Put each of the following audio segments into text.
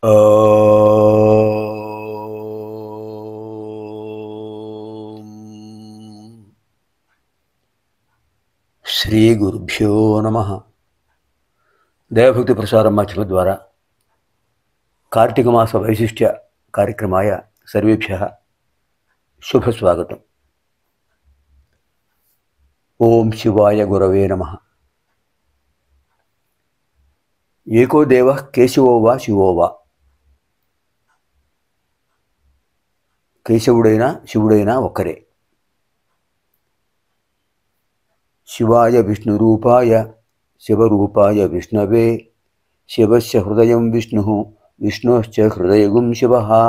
ఓం. శ్రీ గురుభ్యో నమ దైవభక్తి ప్రసారం మాధ్యమ ద్వారా కార్తీక మాస వైశిష్ట్య కార్యక్రమాయ సర్వేభ్య శుభస్వాగతం ఓం శివాయ గురవే నమ ఏకో దేవ కేశవో వా శివో వా కేశవుడైనా శివుడైనా ఒక్కరే శివాయ విష్ణురూపాయ శివరూపాయ విష్ణవే శివస్య హృదయం విష్ణు విష్ణోశ్చ హృదయగుం శివ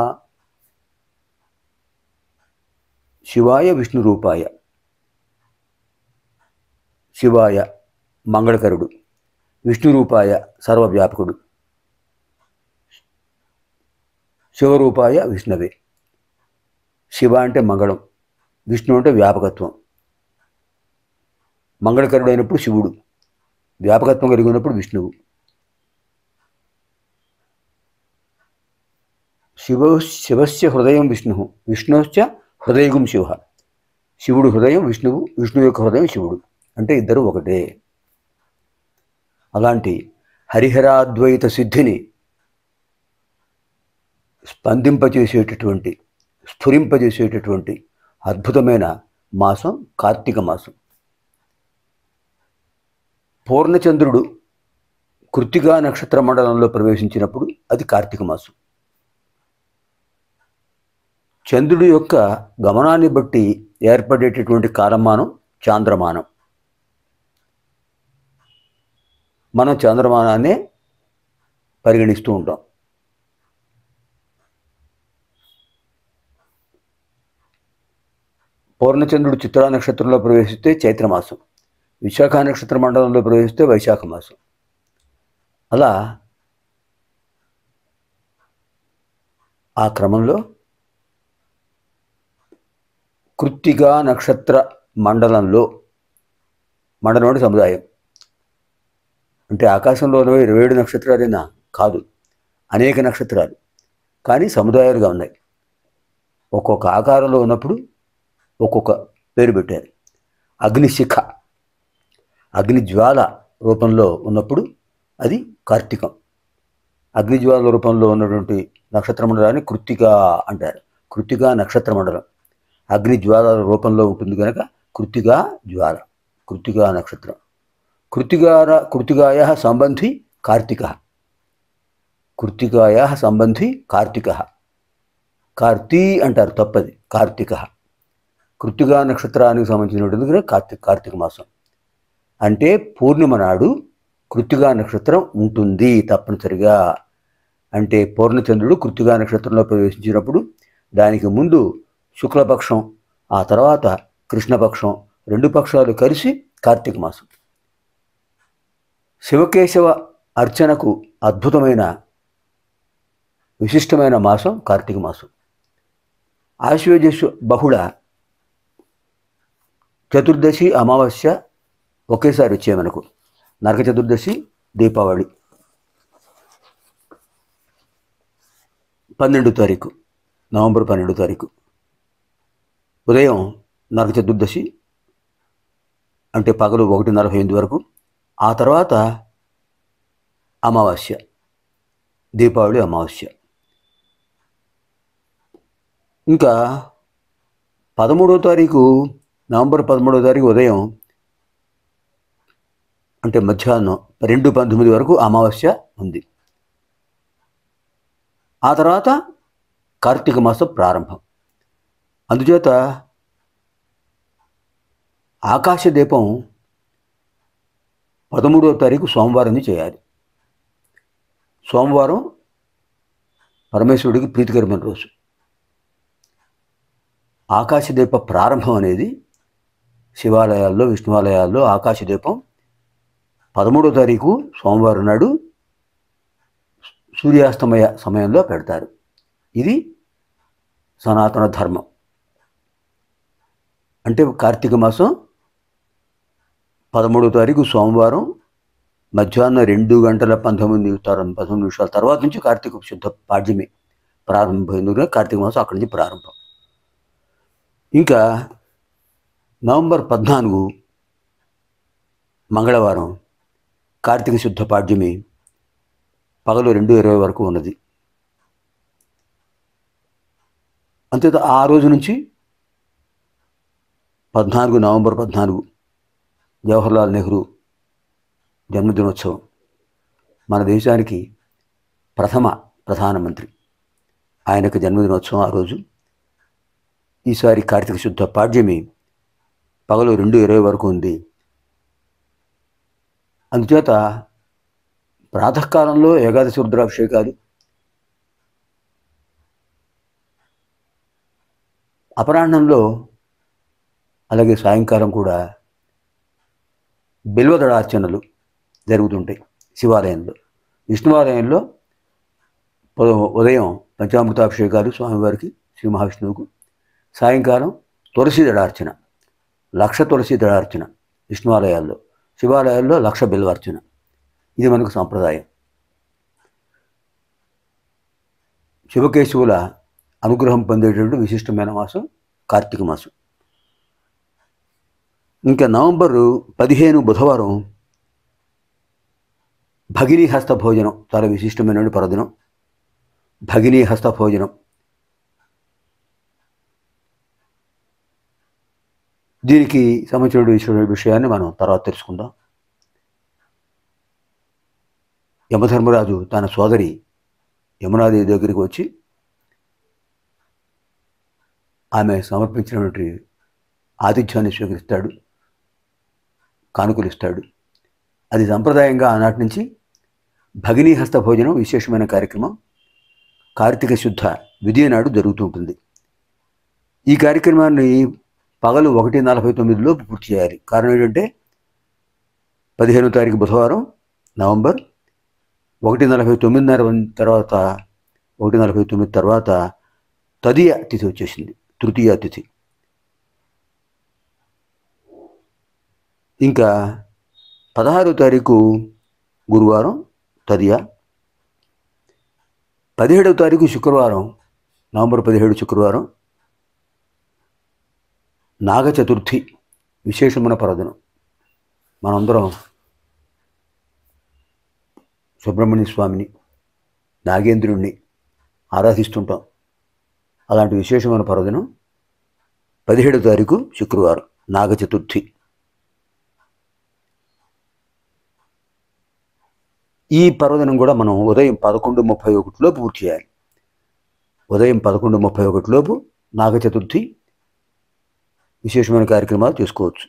శివాయ విష్ణురూపాయ శివాయ మంగళకరుడు విష్ణురూపాయ సర్వవ్యాపకుడు శివరూపాయ విష్ణవే శివ అంటే మంగళం విష్ణు అంటే వ్యాపకత్వం మంగళకరుడైనప్పుడు శివుడు వ్యాపకత్వం కలిగి ఉన్నప్పుడు విష్ణువు శివ శివస్య హృదయం విష్ణు విష్ణుశ్చ హృదయగుం శివ శివుడు హృదయం విష్ణువు విష్ణువు యొక్క హృదయం శివుడు అంటే ఇద్దరు ఒకటే అలాంటి హరిహరాద్వైత సిద్ధిని స్పందింపచేసేటటువంటి స్ఫురింపజేసేటటువంటి అద్భుతమైన మాసం కార్తీక మాసం పూర్ణచంద్రుడు కృత్తిగా నక్షత్ర మండలంలో ప్రవేశించినప్పుడు అది కార్తీక మాసం చంద్రుడి యొక్క గమనాన్ని బట్టి ఏర్పడేటటువంటి కాలమానం చాంద్రమానం మనం చంద్రమానాన్నే పరిగణిస్తూ ఉంటాం పూర్ణచంద్రుడు చిత్రా నక్షత్రంలో ప్రవేశిస్తే చైత్రమాసం విశాఖ నక్షత్ర మండలంలో ప్రవేశిస్తే వైశాఖ మాసం అలా ఆ క్రమంలో కృత్తిగా నక్షత్ర మండలంలో మండలం అంటే సముదాయం అంటే ఆకాశంలో ఉన్నవి ఇరవై ఏడు నక్షత్రాలేనా కాదు అనేక నక్షత్రాలు కానీ సముదాయాలుగా ఉన్నాయి ఒక్కొక్క ఆకారంలో ఉన్నప్పుడు ఒక్కొక్క పేరు పెట్టారు అగ్నిశిఖ అగ్నిజ్వాల రూపంలో ఉన్నప్పుడు అది కార్తీకం అగ్నిజ్వాల రూపంలో ఉన్నటువంటి నక్షత్ర మండలాన్ని కృత్తిక అంటారు కృత్తిక నక్షత్ర మండలం అగ్నిజ్వాల రూపంలో ఉంటుంది కనుక కృత్తికా జ్వాల కృత్తికా నక్షత్రం కృత్తికార కృత్తికాయ సంబంధి కార్తీక కృత్తికాయ సంబంధి కార్తీక కార్తీ అంటారు తప్పది కార్తీక కృత్తిగా నక్షత్రానికి సంబంధించినటువంటి కార్తీక కార్తీక మాసం అంటే పూర్ణిమ నాడు కృత్తిగా నక్షత్రం ఉంటుంది తప్పనిసరిగా అంటే పూర్ణచంద్రుడు కృత్తిగా నక్షత్రంలో ప్రవేశించినప్పుడు దానికి ముందు శుక్లపక్షం ఆ తర్వాత కృష్ణపక్షం రెండు పక్షాలు కలిసి కార్తీక మాసం శివకేశవ అర్చనకు అద్భుతమైన విశిష్టమైన మాసం కార్తీక మాసం ఆశ్వేజస్సు బహుళ చతుర్దశి అమావాస్య ఒకేసారి వచ్చాయి మనకు నరక చతుర్దశి దీపావళి పన్నెండు తారీఖు నవంబర్ పన్నెండు తారీఖు ఉదయం నరక చతుర్దశి అంటే పగలు ఒకటి నలభై ఎనిమిది వరకు ఆ తర్వాత అమావాస్య దీపావళి అమావాస్య ఇంకా పదమూడో తారీఖు నవంబర్ పదమూడో తారీఖు ఉదయం అంటే మధ్యాహ్నం రెండు పంతొమ్మిది వరకు అమావాస్య ఉంది ఆ తర్వాత కార్తీక మాసం ప్రారంభం అందుచేత ఆకాశ దీపం పదమూడవ తారీఖు సోమవారం చేయాలి సోమవారం పరమేశ్వరుడికి ప్రీతికరమైన రోజు ఆకాశదీప ప్రారంభం అనేది శివాలయాల్లో విష్ణువాలయాల్లో ఆకాశదీపం పదమూడో తారీఖు సోమవారం నాడు సూర్యాస్తమయ సమయంలో పెడతారు ఇది సనాతన ధర్మం అంటే కార్తీక మాసం పదమూడో తారీఖు సోమవారం మధ్యాహ్నం రెండు గంటల పంతొమ్మిది నిమిషాలు పంతొమ్మిది నిమిషాల తర్వాత నుంచి కార్తీక శుద్ధ పాడ్యమి ప్రారంభమైంది కార్తీక మాసం అక్కడి నుంచి ప్రారంభం ఇంకా నవంబర్ పద్నాలుగు మంగళవారం కార్తీక శుద్ధ పాడ్యమి పగలు రెండు ఇరవై వరకు ఉన్నది అంతే ఆ రోజు నుంచి పద్నాలుగు నవంబర్ పద్నాలుగు జవహర్లాల్ నెహ్రూ జన్మదినోత్సవం మన దేశానికి ప్రథమ ప్రధానమంత్రి ఆయనకు జన్మదినోత్సవం ఆ రోజు ఈసారి కార్తీక శుద్ధ పాడ్యమి పగలు రెండు ఇరవై వరకు ఉంది అందుచేత ప్రాతకాలంలో ఏకాదశి రుద్రాభిషేకాలు అపరాహ్నంలో అలాగే సాయంకాలం కూడా బిల్వదళార్చనలు జరుగుతుంటాయి శివాలయంలో విష్ణువాలయంలో ఉ- ఉదయం పంచామృతాభిషేకాలు స్వామివారికి శ్రీ మహావిష్ణువుకు సాయంకాలం తులసి దళార్చన లక్ష తులసి దళార్చన విష్ణువాలయాల్లో శివాలయాల్లో లక్ష బిల్వార్చన ఇది మనకు సాంప్రదాయం శివకేశవుల అనుగ్రహం పొందేటటువంటి విశిష్టమైన మాసం కార్తీక మాసం ఇంకా నవంబరు పదిహేను బుధవారం భగినీ హస్త భోజనం చాలా విశిష్టమైన పర్వదినం భగినీ హస్త భోజనం దీనికి సంబంధించిన విషయ- విషయాన్ని మనం తర్వాత తెలుసుకుందాం యమధర్మరాజు తన సోదరి యమునాదేవి దగ్గరికి వచ్చి ఆమె సమర్పించినటువంటి ఆతిథ్యాన్ని స్వీకరిస్తాడు కానుకలు ఇస్తాడు అది సంప్రదాయంగా ఆనాటి నుంచి భగినీ హస్త భోజనం విశేషమైన కార్యక్రమం కార్తీక శుద్ధ విజయ నాడు జరుగుతూ ఉంటుంది ఈ కార్యక్రమాన్ని పగలు ఒకటి నలభై తొమ్మిదిలోపు పూర్తి చేయాలి కారణం ఏంటంటే పదిహేనో తారీఖు బుధవారం నవంబర్ ఒకటి నలభై తొమ్మిదిన్నర తర్వాత ఒకటి నలభై తొమ్మిది తర్వాత తదియ తిథి వచ్చేసింది తృతీయ తిథి ఇంకా పదహారో తారీఖు గురువారం తదియ పదిహేడవ తారీఖు శుక్రవారం నవంబర్ పదిహేడు శుక్రవారం నాగ చతుర్థి విశేషమైన పర్వదినం మనందరం సుబ్రహ్మణ్య స్వామిని నాగేంద్రుణ్ణి ఆరాధిస్తుంటాం అలాంటి విశేషమైన పర్వదినం పదిహేడో తారీఖు శుక్రవారం నాగ చతుర్థి ఈ పర్వదినం కూడా మనం ఉదయం పదకొండు ముప్పై ఒకటిలోపు పూర్తి చేయాలి ఉదయం పదకొండు ముప్పై ఒకటిలోపు నాగ చతుర్థి విశేషమైన కార్యక్రమాలు చేసుకోవచ్చు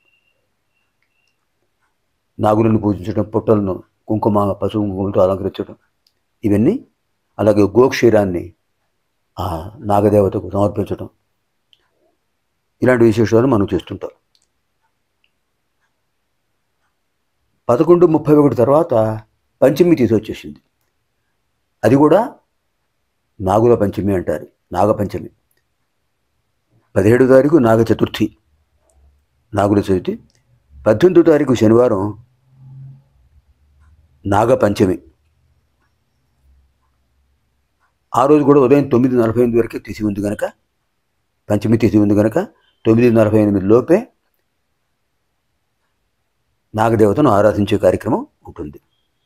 నాగులను పూజించడం పుట్టలను కుంకుమ పశువు కుంకుమలతో అలంకరించడం ఇవన్నీ అలాగే గోక్షీరాన్ని ఆ నాగదేవతకు సమర్పించడం ఇలాంటి విశేషాలు మనం చేస్తుంటాం పదకొండు ముప్పై ఒకటి తర్వాత పంచమి తిథి వచ్చేసింది అది కూడా నాగుల పంచమి అంటారు నాగపంచమి పదిహేడు తారీఖు నాగ చతుర్థి నాగుల చవితి పద్దెనిమిదో తారీఖు శనివారం నాగపంచమి ఆ రోజు కూడా ఉదయం తొమ్మిది నలభై ఎనిమిది వరకే తిథి ఉంది కనుక పంచమి తిథి ఉంది కనుక తొమ్మిది నలభై ఎనిమిది లోపే నాగదేవతను ఆరాధించే కార్యక్రమం ఉంటుంది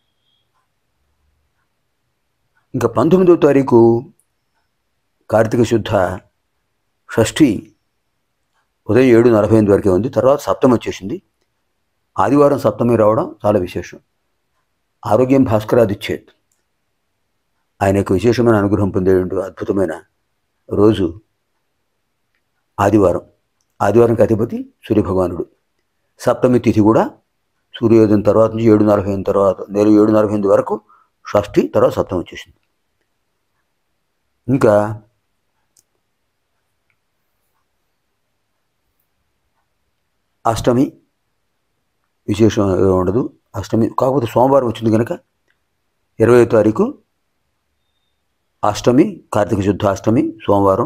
ఇంకా పంతొమ్మిదవ తారీఖు కార్తీక శుద్ధ షష్ఠి ఉదయం ఏడు నలభై ఎనిమిది వరకే ఉంది తర్వాత సప్తమి వచ్చేసింది ఆదివారం సప్తమి రావడం చాలా విశేషం ఆరోగ్యం భాస్కరాదిచ్చేత్ ఆయన యొక్క విశేషమైన అనుగ్రహం పొందేటువంటి అద్భుతమైన రోజు ఆదివారం ఆదివారంకి అధిపతి సూర్యభగవానుడు సప్తమి తిథి కూడా సూర్యోదయం తర్వాత నుంచి ఏడు నలభై ఎనిమిది తర్వాత నేను ఏడు నలభై ఎనిమిది వరకు షష్ఠి తర్వాత సప్తమి వచ్చేసింది ఇంకా అష్టమి విశేషం ఏమీ ఉండదు అష్టమి కాకపోతే సోమవారం వచ్చింది కనుక ఇరవై తారీఖు అష్టమి కార్తీక శుద్ధ అష్టమి సోమవారం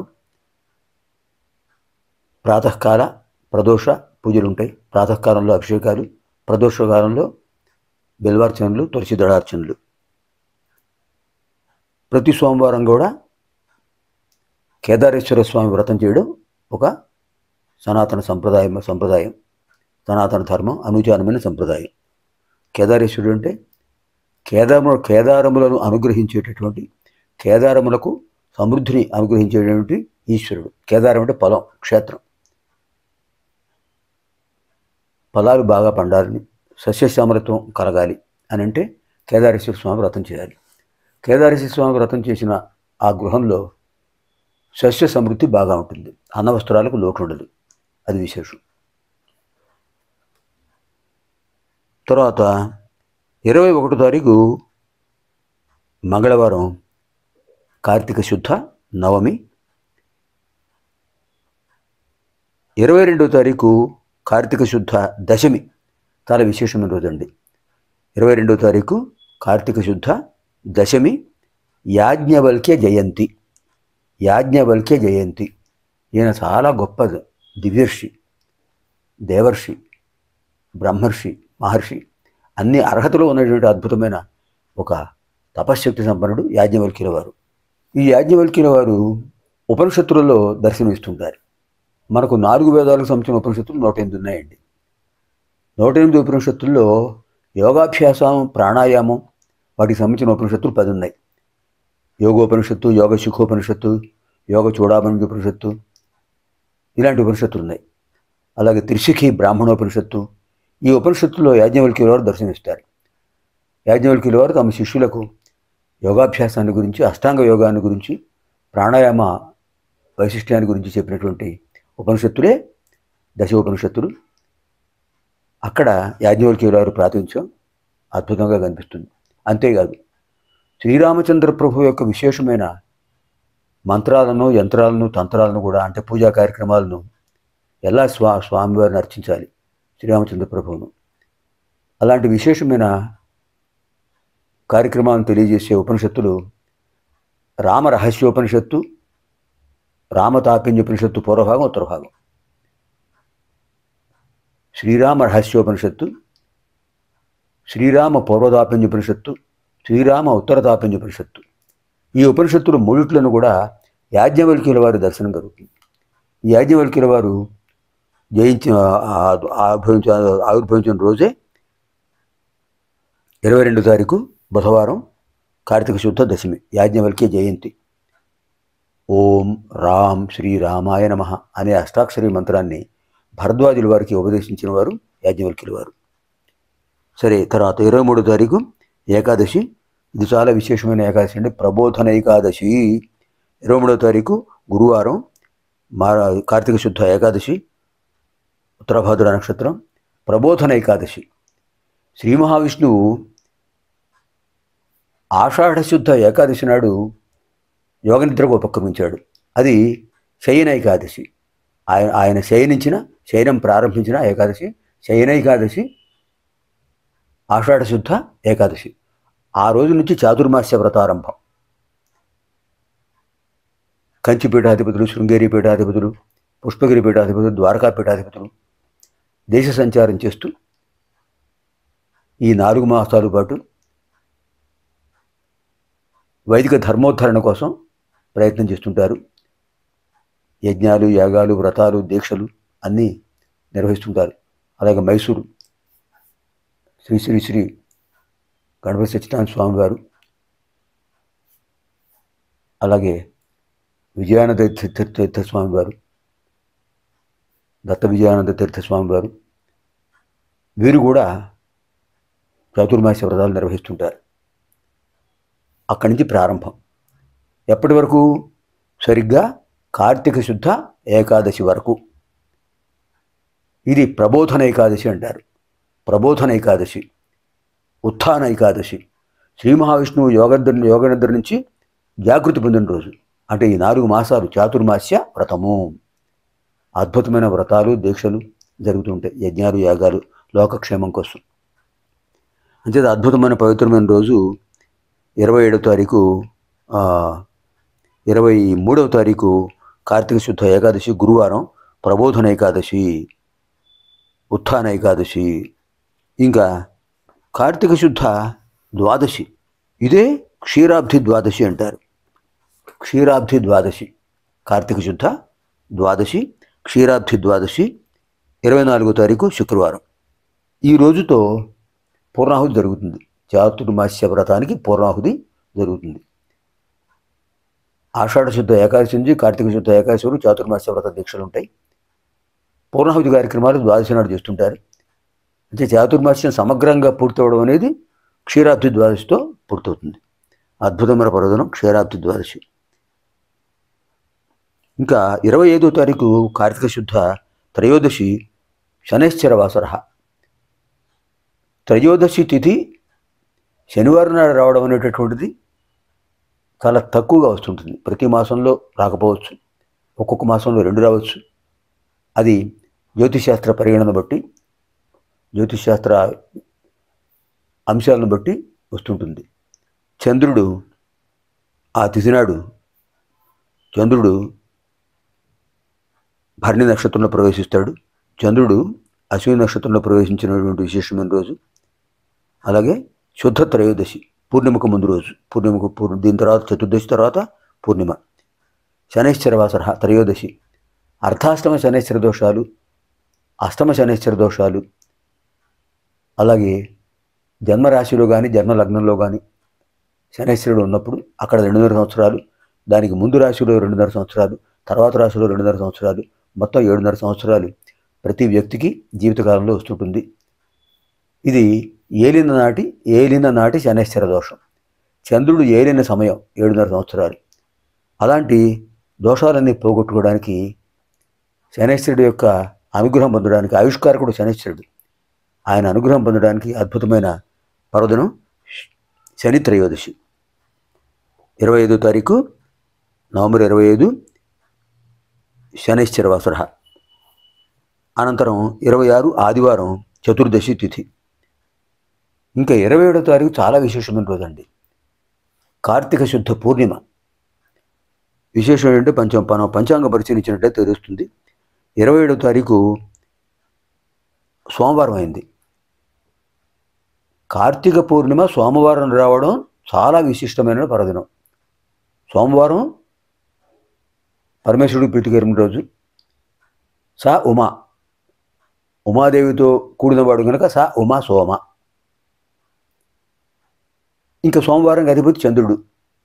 ప్రాతకాల ప్రదోష పూజలు ఉంటాయి ప్రాతకాలంలో అభిషేకాలు ప్రదోష కాలంలో బిల్వార్చనలు తులసి దళార్చనలు ప్రతి సోమవారం కూడా కేదారేశ్వర స్వామి వ్రతం చేయడం ఒక సనాతన సంప్రదాయం సంప్రదాయం సనాతన ధర్మం అనుచారమైన సంప్రదాయం కేదారేశ్వరుడు అంటే కేదారము కేదారములను అనుగ్రహించేటటువంటి కేదారములకు సమృద్ధిని అనుగ్రహించేటటువంటి ఈశ్వరుడు కేదారం అంటే పొలం క్షేత్రం పొలాలు బాగా పండాలని సస్యశ్యామలత్వం కలగాలి అని అంటే కేదారేశ్వర స్వామి వ్రతం చేయాలి కేదారేశ్వర స్వామి వ్రతం చేసిన ఆ గృహంలో సస్య సమృద్ధి బాగా ఉంటుంది అన్న వస్త్రాలకు లోటు ఉండదు అది విశేషం తర్వాత ఇరవై ఒకటో తారీఖు మంగళవారం కార్తీక శుద్ధ నవమి ఇరవై రెండో తారీఖు కార్తీక శుద్ధ దశమి చాలా విశేషమైన రోజండి ఇరవై రెండో తారీఖు కార్తీక శుద్ధ దశమి యాజ్ఞవల్క్య జయంతి యాజ్ఞవల్క్య జయంతి ఈయన చాలా గొప్ప దివ్యర్షి దేవర్షి బ్రహ్మర్షి మహర్షి అన్ని అర్హతలు ఉన్నటువంటి అద్భుతమైన ఒక తపశ్శక్తి సంపన్నుడు యాజ్ఞవల్క్యుల వారు ఈ యాజ్ఞవల్క్యుల వారు ఉపనిషత్తులలో దర్శనమిస్తుంటారు మనకు నాలుగు వేదాలకు సంబంధించిన ఉపనిషత్తులు నూట ఎనిమిది ఉన్నాయండి నూట ఎనిమిది ఉపనిషత్తుల్లో యోగాభ్యాసం ప్రాణాయామం వాటికి సంబంధించిన ఉపనిషత్తులు పది ఉన్నాయి యోగోపనిషత్తు యోగ శిఖోపనిషత్తు యోగ చూడామణి ఉపనిషత్తు ఇలాంటి ఉపనిషత్తులు ఉన్నాయి అలాగే త్రిశిఖి బ్రాహ్మణోపనిషత్తు ఈ ఉపనిషత్తులో యాజ్ఞవల్క్యుల వారు దర్శనమిస్తారు యాజ్ఞవల్క్యుల వారు తమ శిష్యులకు యోగాభ్యాసాన్ని గురించి అష్టాంగ యోగాన్ని గురించి ప్రాణాయామ వైశిష్ట్యాన్ని గురించి చెప్పినటువంటి ఉపనిషత్తులే దశ ఉపనిషత్తులు అక్కడ యాజ్ఞవల్క్యుల వారు ప్రాతినిధ్యం అద్భుతంగా కనిపిస్తుంది అంతేకాదు శ్రీరామచంద్ర ప్రభు యొక్క విశేషమైన మంత్రాలను యంత్రాలను తంత్రాలను కూడా అంటే పూజా కార్యక్రమాలను ఎలా స్వా స్వామివారిని అర్చించాలి శ్రీరామచంద్ర ప్రభువును అలాంటి విశేషమైన కార్యక్రమాలను తెలియజేసే ఉపనిషత్తులు రామ రహస్యోపనిషత్తు రామతాపిన్యోపనిషత్తు పూర్వభాగం ఉత్తర భాగం శ్రీరామ రహస్యోపనిషత్తు శ్రీరామ పూర్వతాపిన్యోపనిషత్తు శ్రీరామ ఉత్తరతాపిన్యోపనిషత్తు ఈ ఉపనిషత్తులు మూడిట్లను కూడా యాజ్ఞవల్క్యుల వారి దర్శనం కలుగుతుంది ఈ యాజ్ఞవల్క్యుల వారు జయించిన ఆవిర్భవించిన ఆవిర్భవించిన రోజే ఇరవై రెండు తారీఖు బుధవారం కార్తీక శుద్ధ దశమి యాజ్ఞవల్క్య జయంతి ఓం రామ్ శ్రీరామాయ నమ అనే అష్టాక్షరి మంత్రాన్ని భరద్వాజుల వారికి ఉపదేశించిన వారు యాజ్ఞవల్క్యుల వారు సరే తర్వాత ఇరవై మూడో తారీఖు ఏకాదశి ఇది చాలా విశేషమైన ఏకాదశి అండి ప్రబోధన ఏకాదశి ఇరవై మూడో తారీఖు గురువారం మా కార్తీక శుద్ధ ఏకాదశి ఉత్తరభాద్ర నక్షత్రం ప్రబోధన ఏకాదశి శ్రీ మహావిష్ణువు ఆషాఢ శుద్ధ ఏకాదశి నాడు యోగనిద్రకు ఉపక్రమించాడు అది శయన ఏకాదశి ఆయన ఆయన శయనించిన శయనం ప్రారంభించిన ఏకాదశి శయన ఏకాదశి ఆషాఢ శుద్ధ ఏకాదశి ఆ రోజు నుంచి చాతుర్మాస్య వ్రతారంభం కంచి పీఠాధిపతులు శృంగేరి పీఠాధిపతులు పుష్పగిరి పీఠాధిపతులు ద్వారకా పీఠాధిపతులు దేశ సంచారం చేస్తూ ఈ నాలుగు మాసాల పాటు వైదిక ధర్మోద్ధరణ కోసం ప్రయత్నం చేస్తుంటారు యజ్ఞాలు యాగాలు వ్రతాలు దీక్షలు అన్నీ నిర్వహిస్తుంటారు అలాగే మైసూరు శ్రీ శ్రీ శ్రీ గణపతి సత్యనారాయణ స్వామి వారు అలాగే విజయానంద తీర్థ తీర్థ స్వామి వారు దత్త విజయానంద తీర్థ స్వామి వారు వీరు కూడా చాతుర్మాస వ్రతాలు నిర్వహిస్తుంటారు అక్కడి నుంచి ప్రారంభం ఎప్పటి వరకు సరిగ్గా కార్తీక శుద్ధ ఏకాదశి వరకు ఇది ప్రబోధన ఏకాదశి అంటారు ప్రబోధన ఏకాదశి ఉత్థాన ఏకాదశి శ్రీ మహావిష్ణువు యోగనిద్ర యోగనిద్ర నుంచి జాగృతి పొందిన రోజు అంటే ఈ నాలుగు మాసాలు చాతుర్మాస్య వ్రతము అద్భుతమైన వ్రతాలు దీక్షలు జరుగుతుంటాయి యజ్ఞాలు యాగాలు లోకక్షేమం కోసం అంచేది అద్భుతమైన పవిత్రమైన రోజు ఇరవై ఏడవ తారీఖు ఆ, ఇరవై మూడవ తారీఖు కార్తీక శుద్ధ ఏకాదశి గురువారం ప్రబోధన ఏకాదశి ఉత్థాన ఏకాదశి ఇంకా కార్తీక శుద్ధ ద్వాదశి ఇదే క్షీరాబ్ధి ద్వాదశి అంటారు క్షీరాబ్ధి ద్వాదశి కార్తీక శుద్ధ ద్వాదశి క్షీరాబ్ధి ద్వాదశి ఇరవై నాలుగో తారీఖు శుక్రవారం ఈ రోజుతో పూర్ణాహుతి జరుగుతుంది చాతుర్మాస్య వ్రతానికి పూర్ణాహుతి జరుగుతుంది ఆషాఢ శుద్ధ ఏకాదశి నుంచి కార్తీక శుద్ధ ఏకాదశి వరకు చాతుర్మాస్య వ్రత దీక్షలు ఉంటాయి పూర్ణాహుతి కార్యక్రమాలు ద్వాదశి నాడు చేస్తుంటారు అంటే చాతుర్మాస్యం సమగ్రంగా పూర్తవడం అనేది క్షీరాబ్ది ద్వాదశితో పూర్తవుతుంది అద్భుతమైన పర్వదనం క్షీరాబ్ది ద్వాదశి ఇంకా ఇరవై ఐదో తారీఖు కార్తీక శుద్ధ త్రయోదశి శనైశ్చర వాసర త్రయోదశి తిథి శనివారం నాడు రావడం అనేటటువంటిది చాలా తక్కువగా వస్తుంటుంది ప్రతి మాసంలో రాకపోవచ్చు ఒక్కొక్క మాసంలో రెండు రావచ్చు అది జ్యోతిశాస్త్ర పరిగణన బట్టి జ్యోతిశాస్త్ర అంశాలను బట్టి వస్తుంటుంది చంద్రుడు ఆ తిథినాడు చంద్రుడు భరణి నక్షత్రంలో ప్రవేశిస్తాడు చంద్రుడు అశ్విని నక్షత్రంలో ప్రవేశించినటువంటి విశేషమైన రోజు అలాగే శుద్ధ త్రయోదశి పూర్ణిమకు ముందు రోజు పూర్ణిమకు పూర్ణ దీని తర్వాత చతుర్దశి తర్వాత పూర్ణిమ శనైశ్చర వాసర త్రయోదశి అర్ధాష్టమ శనైశ్చర దోషాలు అష్టమ శనైశ్చర దోషాలు అలాగే జన్మరాశిలో కానీ జన్మ లగ్నంలో కానీ శనైశ్వరుడు ఉన్నప్పుడు అక్కడ రెండున్నర సంవత్సరాలు దానికి ముందు రాశిలో రెండున్నర సంవత్సరాలు తర్వాత రాశిలో రెండున్నర సంవత్సరాలు మొత్తం ఏడున్నర సంవత్సరాలు ప్రతి వ్యక్తికి జీవితకాలంలో వస్తుంటుంది ఇది ఏలిన నాటి ఏలిన నాటి శనైశ్వర దోషం చంద్రుడు ఏలిన సమయం ఏడున్నర సంవత్సరాలు అలాంటి దోషాలన్నీ పోగొట్టుకోవడానికి శనైశ్వరుడు యొక్క అనుగ్రహం పొందడానికి ఆయుష్కారకుడు శనైశ్వరుడు ఆయన అనుగ్రహం పొందడానికి అద్భుతమైన పర్వదనం శని త్రయోదశి ఇరవై ఐదో తారీఖు నవంబర్ ఇరవై ఐదు శనైశ్చర వాసర అనంతరం ఇరవై ఆరు ఆదివారం చతుర్దశి తిథి ఇంకా ఇరవై ఏడో తారీఖు చాలా విశేషమైన రోజండి కార్తీక శుద్ధ పూర్ణిమ విశేషం ఏంటంటే పంచం మనం పంచాంగ పరిశీలించినట్లయితే తెలుస్తుంది ఇరవై ఏడో తారీఖు సోమవారం అయింది కార్తీక పూర్ణిమ సోమవారం రావడం చాలా విశిష్టమైన పర్వదినం సోమవారం పరమేశ్వరుడికి ప్రీతికరం రోజు సా ఉమా ఉమాదేవితో కూడినవాడు కనుక సా ఉమా సోమ ఇంకా సోమవారం అధిపతి చంద్రుడు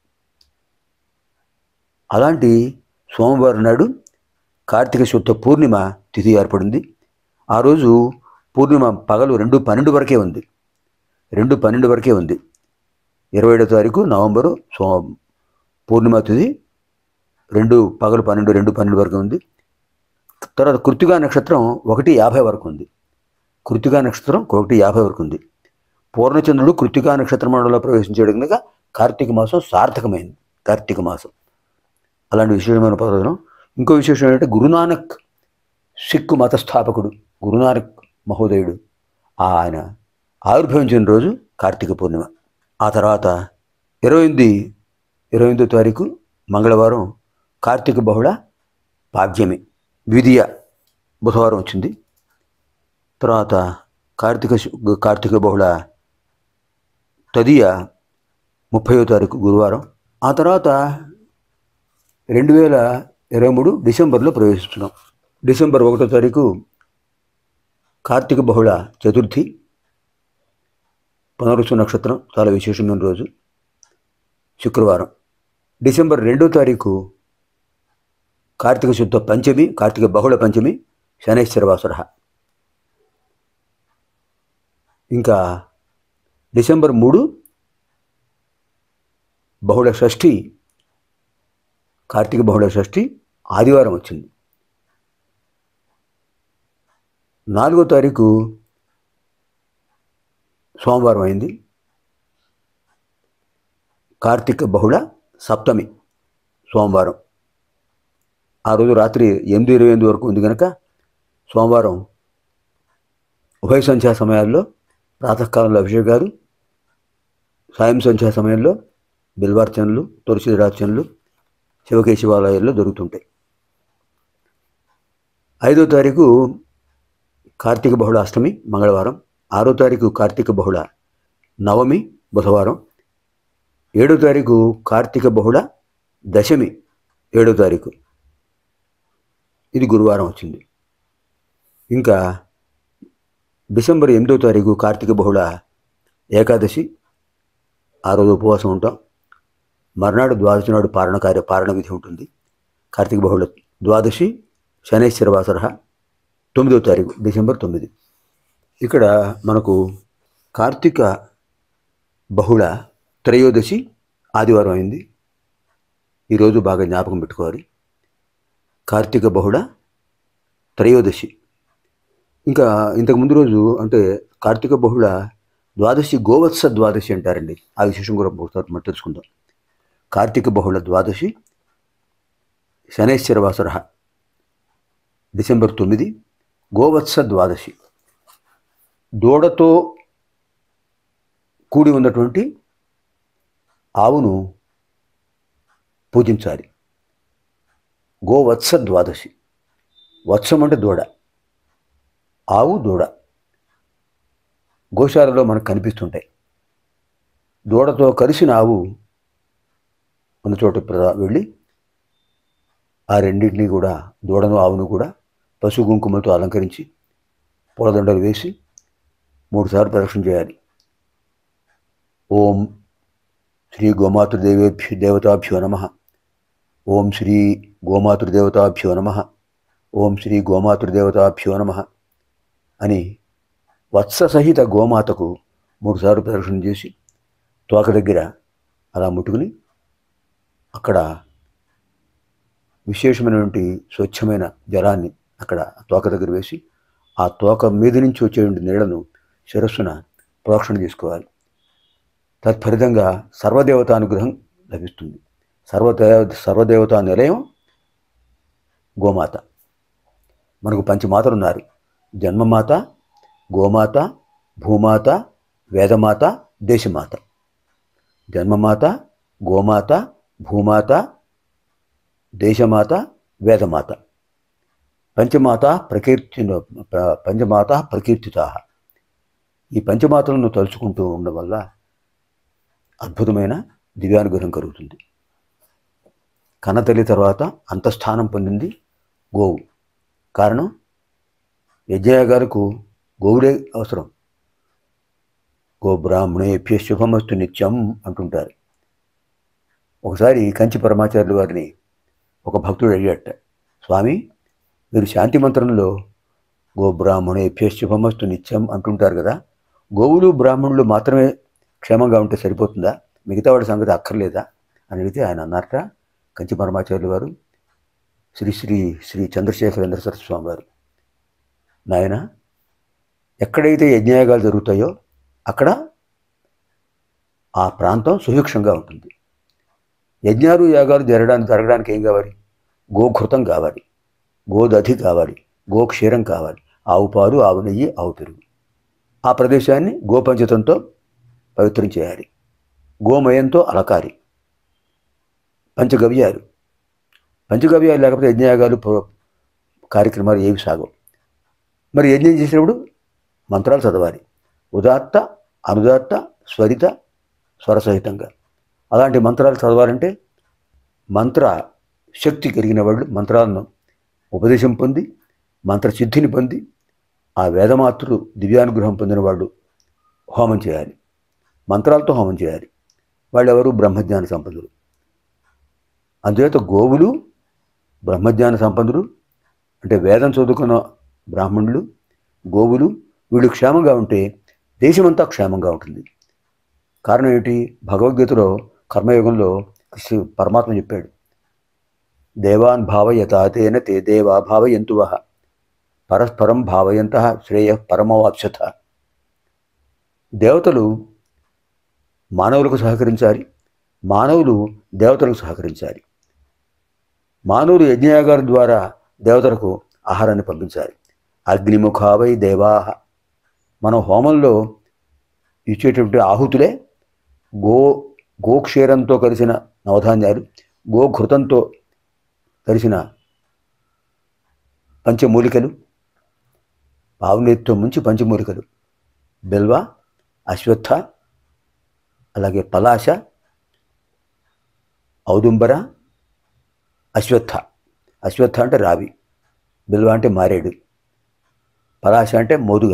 అలాంటి సోమవారం నాడు కార్తీక శుద్ధ పూర్ణిమ తిథి ఏర్పడింది ఆ రోజు పూర్ణిమ పగలు రెండు పన్నెండు వరకే ఉంది రెండు పన్నెండు వరకే ఉంది ఇరవై ఏడో తారీఖు నవంబరు సో పూర్ణిమ తిథి రెండు పగలు పన్నెండు రెండు పన్నెండు వరకు ఉంది తర్వాత కృతిగా నక్షత్రం ఒకటి యాభై వరకు ఉంది కృతిగా నక్షత్రం ఒకటి యాభై వరకు ఉంది పూర్ణచంద్రుడు కృతికా నక్షత్ర మండలంలో ప్రవేశించాడు కనుక కార్తీక మాసం సార్థకమైంది కార్తీక మాసం అలాంటి విశేషమైన పర్వదనం ఇంకో విశేషం ఏంటంటే గురునానక్ సిక్కు మత స్థాపకుడు గురునానక్ మహోదయుడు ఆయన ఆవిర్భవించిన రోజు కార్తీక పూర్ణిమ ఆ తర్వాత ఇరవై ఎనిమిది ఇరవై ఎనిమిదో తారీఖు మంగళవారం కార్తీక బహుళ పాడ్యమి ద్వితీయ బుధవారం వచ్చింది తర్వాత కార్తీక శు- కార్తీక బహుళ తదియ ముప్పయో తారీఖు గురువారం ఆ తర్వాత రెండు వేల ఇరవై మూడు డిసెంబర్లో ప్రవేశిస్తున్నాం డిసెంబర్ ఒకటో తారీఖు కార్తీక బహుళ చతుర్థి పునరుసు నక్షత్రం చాలా విశేషమైన రోజు శుక్రవారం డిసెంబర్ రెండో తారీఖు కార్తీక శుద్ధ పంచమి కార్తీక బహుళ పంచమి శనైశ్వర వాసర ఇంకా డిసెంబర్ మూడు బహుళ షష్ఠి కార్తీక బహుళ షష్ఠి ఆదివారం వచ్చింది నాలుగో తారీఖు సోమవారం అయింది కార్తీక బహుళ సప్తమి సోమవారం ఆ రోజు రాత్రి ఎనిమిది ఇరవై ఎనిమిది వరకు ఉంది కనుక సోమవారం ఉభయ సంధ్యా సమయాల్లో ప్రాతకాలంలో అభిషేకాలు సాయం సంధ్యా సమయంలో బిల్వార్చనలు తులసిరార్చనలు శివకేశవాలయాల్లో దొరుకుతుంటాయి ఐదో తారీఖు కార్తీక బహుళ అష్టమి మంగళవారం ఆరో తారీఖు కార్తీక బహుళ నవమి బుధవారం ఏడో తారీఖు కార్తీక బహుళ దశమి ఏడో తారీఖు ఇది గురువారం వచ్చింది ఇంకా డిసెంబర్ ఎనిమిదో తారీఖు కార్తీక బహుళ ఏకాదశి ఆ రోజు ఉపవాసం ఉంటాం మర్నాడు ద్వాదశి నాడు పారణ కార్య పారణ విధి ఉంటుంది కార్తీక బహుళ ద్వాదశి శనేశ్వర వాసర తొమ్మిదో తారీఖు డిసెంబర్ తొమ్మిది ఇక్కడ మనకు కార్తీక బహుళ త్రయోదశి ఆదివారం అయింది ఈరోజు బాగా జ్ఞాపకం పెట్టుకోవాలి కార్తీక బహుళ త్రయోదశి ఇంకా ఇంతకు ముందు రోజు అంటే కార్తీక బహుళ ద్వాదశి గోవత్స ద్వాదశి అంటారండి ఆ విశేషం కూడా ఒకసారి మనం తెలుసుకుందాం కార్తీక బహుళ ద్వాదశి శనేశ్వర వాసర డిసెంబర్ తొమ్మిది గోవత్స ద్వాదశి దూడతో కూడి ఉన్నటువంటి ఆవును పూజించాలి గోవత్స ద్వాదశి వత్సం అంటే దూడ ఆవు దూడ గోశాలలో మనకు కనిపిస్తుంటాయి దూడతో కలిసిన ఆవు ఉన్న చోట ప్ర- వెళ్ళి ఆ రెండింటినీ కూడా దూడను ఆవును కూడా పశు కుంకుమలతో అలంకరించి పూలదండలు వేసి మూడుసార్లు ప్రదక్షిణ చేయాలి ఓం శ్రీ గోమాతృదేవేభ్యో దేవతాభ్యో నమ ఓం శ్రీ గోమాతృదేవతాభ్యో నమ ఓం శ్రీ గోమాతృదేవతాభ్యో నమ అని వత్స సహిత గోమాతకు మూడుసార్లు ప్రదక్షిణ చేసి తోక దగ్గర అలా ముట్టుకుని అక్కడ విశేషమైనటువంటి స్వచ్ఛమైన జలాన్ని అక్కడ తోక దగ్గర వేసి ఆ తోక మీద నుంచి వచ్చేటువంటి నీళ్లను శిరస్సున ప్రోక్షణ చేసుకోవాలి తత్ఫలితంగా సర్వదేవతానుగ్రహం లభిస్తుంది సర్వదేవ సర్వదేవతా నిలయం గోమాత మనకు పంచమాతలు ఉన్నారు జన్మమాత గోమాత భూమాత వేదమాత దేశమాత జన్మమాత గోమాత భూమాత దేశమాత వేదమాత పంచమాత ప్రకీర్తి ప్ర- పంచమాత ప్రకీర్తిత ఈ పంచమాతలను తలుచుకుంటూ ఉండడం వల్ల అద్భుతమైన దివ్యానుగ్రహం కలుగుతుంది కన్నతల్లి తర్వాత అంతఃస్థానం పొందింది గోవు కారణం యజ్ఞయాగాలకు గోవులే అవసరం గో బ్రాహ్మణేభ్య శుభమస్తు నిత్యం అంటుంటారు ఒకసారి కంచి పరమాచార్యులు వారిని ఒక భక్తుడు అడిగట స్వామి మీరు శాంతి మంత్రంలో గో బ్రాహ్మణేభ్య శుభమస్తు నిత్యం అంటుంటారు కదా గోవులు బ్రాహ్మణులు మాత్రమే క్షేమంగా ఉంటే సరిపోతుందా మిగతా వాడి సంగతి అక్కర్లేదా అని అడిగితే ఆయన అన్నారట కంచి పరమాచార్యులు వారు శ్రీ శ్రీ శ్రీ చంద్రశేఖరేంద్ర సరస్వతి స్వామి వారు నాయన ఎక్కడైతే యజ్ఞయాగాలు జరుగుతాయో అక్కడ ఆ ప్రాంతం సుభిక్షంగా ఉంటుంది యజ్ఞాలు యాగాలు జరగడానికి జరగడానికి ఏం కావాలి గోఘృతం కావాలి గోదధి కావాలి గోక్షీరం కావాలి ఆవు పాలు ఆవు నెయ్యి ఆవు పెరుగు ఆ ప్రదేశాన్ని గోపంచతంతో పవిత్రం చేయాలి గోమయంతో అలకారి పంచగవ్యాలు పంచగవ్యాలు లేకపోతే యజ్ఞయాగాలు ప- కార్యక్రమాలు ఏవి సాగవు మరి యజ్ఞం చేసినప్పుడు మంత్రాలు చదవాలి ఉదాత్త అనుదాత్త స్వరిత స్వరసహితంగా అలాంటి మంత్రాలు చదవాలంటే మంత్ర శక్తి కలిగిన వాళ్ళు మంత్రాలను ఉపదేశం పొంది మంత్రసిద్ధిని పొంది ఆ వేదమాతృలు దివ్యానుగ్రహం పొందిన వాళ్ళు హోమం చేయాలి మంత్రాలతో హోమం చేయాలి వాళ్ళు ఎవరు బ్రహ్మజ్ఞాన సంపన్నులు అందుచేత గోవులు బ్రహ్మజ్ఞాన సంపన్నులు అంటే వేదం చదువుకున్న బ్రాహ్మణులు గోవులు వీళ్ళు క్షేమంగా ఉంటే దేశమంతా క్షేమంగా ఉంటుంది కారణం ఏంటి భగవద్గీతలో కర్మయోగంలో కృష్ణ పరమాత్మ చెప్పాడు దేవాన్ భావయత తేన తే దేవా భావయంతువ పరస్పరం భావయంత శ్రేయ పరమవాప్సత దేవతలు మానవులకు సహకరించాలి మానవులు దేవతలకు సహకరించాలి మానవులు యజ్ఞయాగాల ద్వారా దేవతలకు ఆహారాన్ని పంపించాలి అగ్నిముఖావై దేవాహ మనం హోమంలో ఇచ్చేటువంటి ఆహుతులే గో గోక్షీరంతో కలిసిన నవధాన్యాలు గోఘృతంతో కలిసిన పంచమూలికలు ఆవునేతితో ముంచి పంచమూలికలు బెల్వ అశ్వత్థ అలాగే పలాశ ఔదుంబర అశ్వత్థ అశ్వత్థ అంటే రావి బిల్వ అంటే మారేడు పలాశ అంటే మోదుగ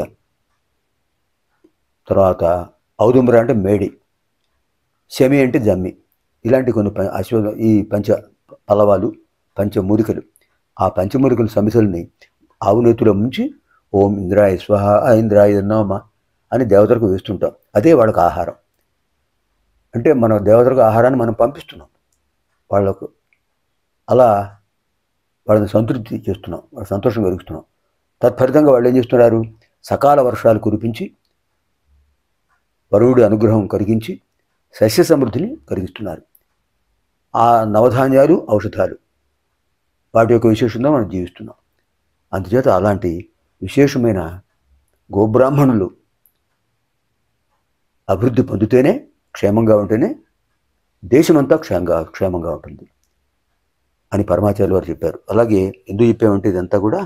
తర్వాత ఔదుంబర అంటే మేడి శమి అంటే జమ్మి ఇలాంటి కొన్ని ప- అశ్వ ఈ పంచ పలవాలు పంచమూలికలు ఆ పంచమూలికల సమిసల్ని ఆవు నేతిలో ముంచి ఓం ఇంద్రాయ స్వహ ఆ ఇంద్రాయ నమ అని దేవతలకు వేస్తుంటాం అదే వాళ్ళకి ఆహారం అంటే మన దేవతలకు ఆహారాన్ని మనం పంపిస్తున్నాం వాళ్ళకు అలా వాళ్ళని సంతృప్తి చేస్తున్నాం వాళ్ళ సంతోషం కలిగిస్తున్నాం తత్ఫలితంగా వాళ్ళు ఏం చేస్తున్నారు సకాల వర్షాలు కురిపించి వరుణుడి అనుగ్రహం కలిగించి సస్య సమృద్ధిని కలిగిస్తున్నారు ఆ నవధాన్యాలు ఔషధాలు వాటి యొక్క విశేషంగా మనం జీవిస్తున్నాం అందుచేత అలాంటి విశేషమైన గోబ్రాహ్మణులు అభివృద్ధి పొందితేనే క్షేమంగా ఉంటేనే దేశమంతా క్షేమంగా క్షేమంగా ఉంటుంది అని పరమాచార్య వారు చెప్పారు అలాగే ఎందుకు చెప్పామంటే ఇదంతా కూడా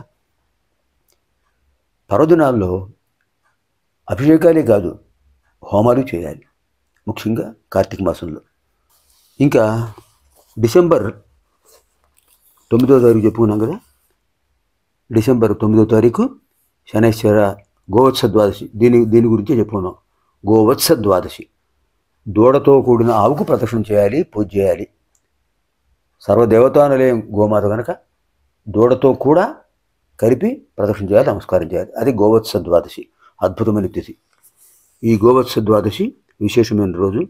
పర్వదినాల్లో అభిషేకాలే కాదు హోమాలు చేయాలి ముఖ్యంగా కార్తీక మాసంలో ఇంకా డిసెంబర్ తొమ్మిదో తారీఖు చెప్పుకున్నాం కదా డిసెంబర్ తొమ్మిదో తారీఖు శనేశ్వర గోవత్స ద్వాదశి దీని దీని గురించే చెప్పుకున్నాం గోవత్స ద్వాదశి దూడతో కూడిన ఆవుకు ప్రదక్షిణ చేయాలి పూజ చేయాలి సర్వదేవతానులయం గోమాత కనుక దూడతో కూడా కలిపి ప్రదక్షిణ చేయాలి నమస్కారం చేయాలి అది గోవత్స ద్వాదశి అద్భుతమైన తిథి ఈ గోవత్స ద్వాదశి విశేషమైన రోజు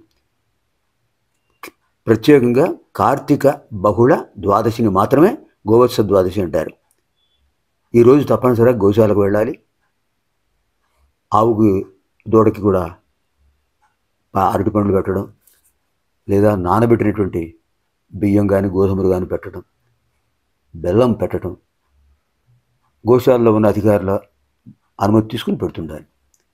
ప్రత్యేకంగా కార్తీక బహుళ ద్వాదశిని మాత్రమే గోవత్స ద్వాదశి అంటారు ఈరోజు తప్పనిసరిగా గోశాలకు వెళ్ళాలి ఆవుకి దూడకి కూడా ఆ అరటి పండ్లు పెట్టడం లేదా నానబెట్టినటువంటి బియ్యం కానీ గోధుమలు కానీ పెట్టడం బెల్లం పెట్టడం గోశాలలో ఉన్న అధికారుల అనుమతి తీసుకుని పెడుతుండాలి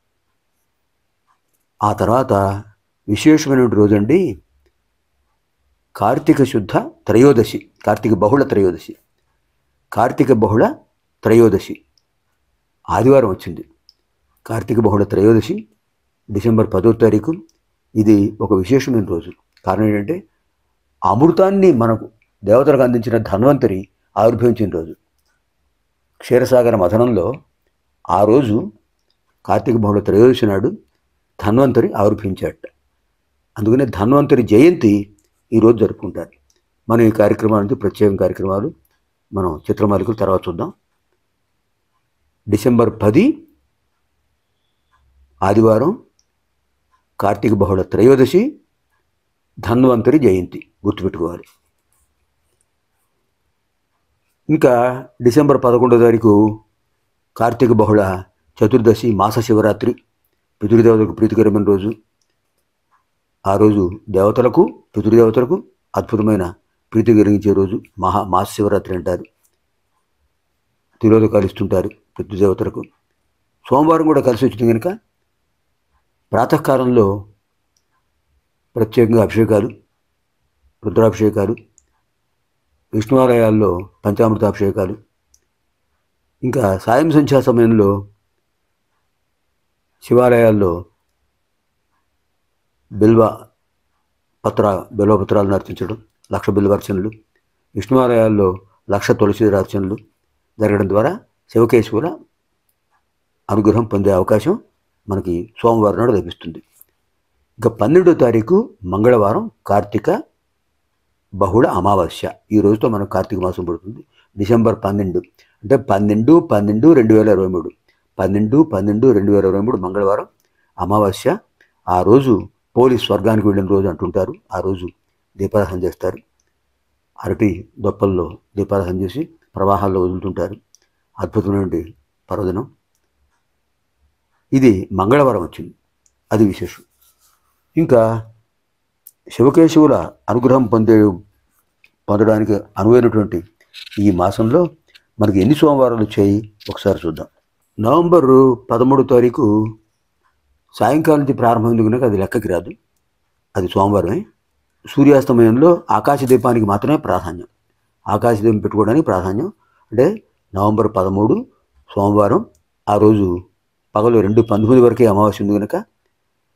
ఆ తర్వాత విశేషమైన రోజండి కార్తీక శుద్ధ త్రయోదశి కార్తీక బహుళ త్రయోదశి కార్తీక బహుళ త్రయోదశి ఆదివారం వచ్చింది కార్తీక బహుళ త్రయోదశి డిసెంబర్ పదో తారీఖు ఇది ఒక విశేషమైన రోజు కారణం ఏంటంటే అమృతాన్ని మనకు దేవతలకు అందించిన ధన్వంతరి ఆవిర్భవించిన రోజు క్షీరసాగర మథనంలో ఆ రోజు కార్తీక బహుళ త్రయోదశి నాడు ధన్వంతరి ఆవిర్భవించాడట అందుకనే ధన్వంతరి జయంతి ఈరోజు జరుపుకుంటారు మనం ఈ కార్యక్రమానికి ప్రత్యేక కార్యక్రమాలు మనం చిత్రమాలికలు తర్వాత చూద్దాం డిసెంబర్ పది ఆదివారం కార్తీక బహుళ త్రయోదశి ధన్వంతరి జయంతి గుర్తుపెట్టుకోవాలి ఇంకా డిసెంబర్ పదకొండో తారీఖు కార్తీక బహుళ చతుర్దశి మాస శివరాత్రి పితృదేవతలకు ప్రీతికరమైన రోజు ఆ రోజు దేవతలకు పితృదేవతలకు అద్భుతమైన ప్రీతి కలిగించే రోజు మహా మాస శివరాత్రి అంటారు తిరోధకాలు ఇస్తుంటారు పితృదేవతలకు సోమవారం కూడా కలిసి వచ్చింది కనుక ప్రాతకాలంలో ప్రత్యేకంగా అభిషేకాలు రుద్రాభిషేకాలు విష్ణువాలయాల్లో పంచామృతాభిషేకాలు ఇంకా సాయం సంధ్యా సమయంలో శివాలయాల్లో బిల్వ పత్ర బిల్వపత్రాలను అర్చించడం లక్ష బిల్వార్చనలు విష్ణువాలయాల్లో లక్ష తులసిరార్చనలు జరగడం ద్వారా శివకేశవుల అనుగ్రహం పొందే అవకాశం మనకి సోమవారం నాడు లభిస్తుంది ఇక పన్నెండో తారీఖు మంగళవారం కార్తీక బహుళ అమావాస్య ఈ రోజుతో మనకు కార్తీక మాసం పడుతుంది డిసెంబర్ పన్నెండు అంటే పన్నెండు పన్నెండు రెండు వేల ఇరవై మూడు పన్నెండు పన్నెండు రెండు వేల ఇరవై మూడు మంగళవారం అమావాస్య ఆ రోజు పోలీస్ స్వర్గానికి వెళ్ళిన రోజు అంటుంటారు ఆ రోజు దీపారాధన చేస్తారు అరటి దొప్పల్లో దీపారాధన చేసి ప్రవాహాల్లో వదులుతుంటారు అద్భుతమైన పర్వదినం ఇది మంగళవారం వచ్చింది అది విశేషం ఇంకా శివకేశవుల అనుగ్రహం పొందే పొందడానికి అనువైనటువంటి ఈ మాసంలో మనకి ఎన్ని సోమవారాలు వచ్చాయి ఒకసారి చూద్దాం నవంబర్ పదమూడు తారీఖు సాయంకాలం నుంచి ప్రారంభమైంది కనుక అది లెక్కకి రాదు అది సోమవారమే సూర్యాస్తమయంలో ఆకాశ దీపానికి మాత్రమే ప్రాధాన్యం ఆకాశ దీపం పెట్టుకోవడానికి ప్రాధాన్యం అంటే నవంబర్ పదమూడు సోమవారం ఆ రోజు పగలు రెండు పంతొమ్మిది వరకే అమావాస్య ఉంది కనుక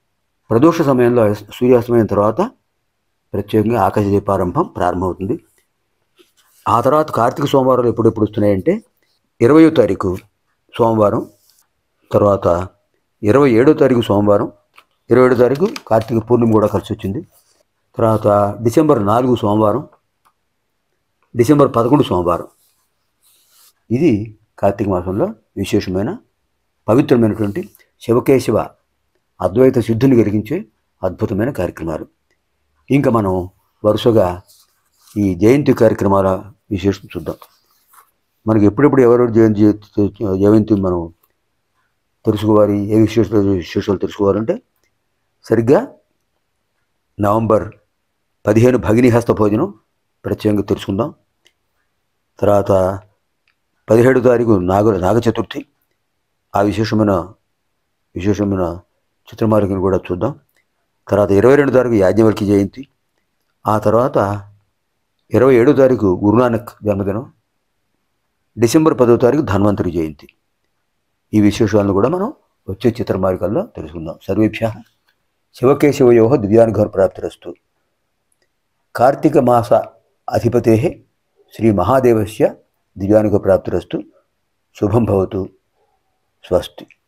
ప్రదోష సమయంలో సూర్యాస్తమయం తర్వాత ప్రత్యేకంగా ఆకాశ దీపారంభం ప్రారంభమవుతుంది ఆ తర్వాత కార్తీక సోమవారాలు ఎప్పుడెప్పుడు వస్తున్నాయంటే ఇరవయో తారీఖు సోమవారం తర్వాత ఇరవై ఏడో తారీఖు సోమవారం ఇరవై ఏడో తారీఖు కార్తీక పూర్ణిమ కూడా కలిసి వచ్చింది తర్వాత డిసెంబర్ నాలుగు సోమవారం డిసెంబర్ పదకొండు సోమవారం ఇది కార్తీక మాసంలో విశేషమైన పవిత్రమైనటువంటి శివకేశవ అద్వైత సిద్ధుని కలిగించే అద్భుతమైన కార్యక్రమాలు ఇంకా మనం వరుసగా ఈ జయంతి కార్యక్రమాల విశేషం చూద్దాం మనకి ఎప్పుడెప్పుడు ఎవరెవరు జయంతి జయంతి మనం తెలుసుకోవాలి ఏ విశేషాలు విశేషాలు తెలుసుకోవాలంటే సరిగ్గా నవంబర్ పదిహేను భగిని హస్త భోజనం ప్రత్యేకంగా తెలుసుకుందాం తర్వాత పదిహేడు తారీఖు నాగ నాగ చతుర్థి ఆ విశేషమైన విశేషమైన చిత్రమాలికను కూడా చూద్దాం తర్వాత ఇరవై రెండు తారీఖు యాజ్ఞవల్కి జయంతి ఆ తర్వాత ఇరవై ఏడో తారీఖు గురునానక్ జన్మదినం డిసెంబర్ పదో తారీఖు ధన్వంతరి జయంతి ఈ విశేషాలను కూడా మనం వచ్చే చిత్రమాలికల్లో తెలుసుకుందాం సర్వేభ్య శివకేశవయో దివ్యానుఘర్ ప్రాప్తిరస్తు కార్తీక మాస అధిపతే శ్రీ మహాదేవస్య దివ్యానుఘ ప్రాప్తిరస్తు శుభం భవతు స్వస్తి